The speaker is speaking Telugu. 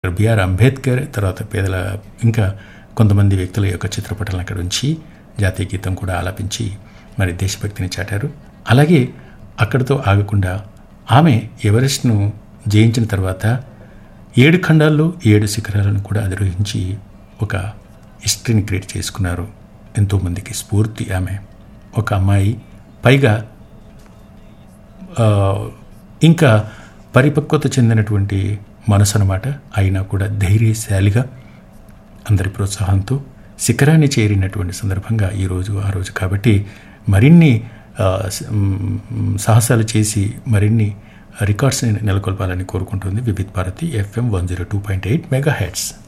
బిఆర్ అంబేద్కర్ తర్వాత పేదల ఇంకా కొంతమంది వ్యక్తుల యొక్క చిత్రపటాలను అక్కడ ఉంచి జాతీయ గీతం కూడా ఆలపించి మరి దేశభక్తిని చాటారు అలాగే అక్కడితో ఆగకుండా ఆమె ఎవరెస్ట్ను జయించిన తర్వాత ఏడు ఖండాల్లో ఏడు శిఖరాలను కూడా అధిరోహించి ఒక హిస్టరీని క్రియేట్ చేసుకున్నారు ఎంతోమందికి స్ఫూర్తి ఆమె ఒక అమ్మాయి పైగా ఆ, ఇంకా పరిపక్వత చెందినటువంటి మనసు అనమాట అయినా కూడా ధైర్యశాలిగా అందరి ప్రోత్సాహంతో శిఖరాన్ని చేరినటువంటి సందర్భంగా ఈరోజు ఆ రోజు కాబట్టి మరిన్ని ఆ, స- మ్, సాహసాలు చేసి మరిన్ని రికార్డ్స్ని నెలకొల్పాలని కోరుకుంటుంది Vividh Bharati FM one zero two point eight mega heads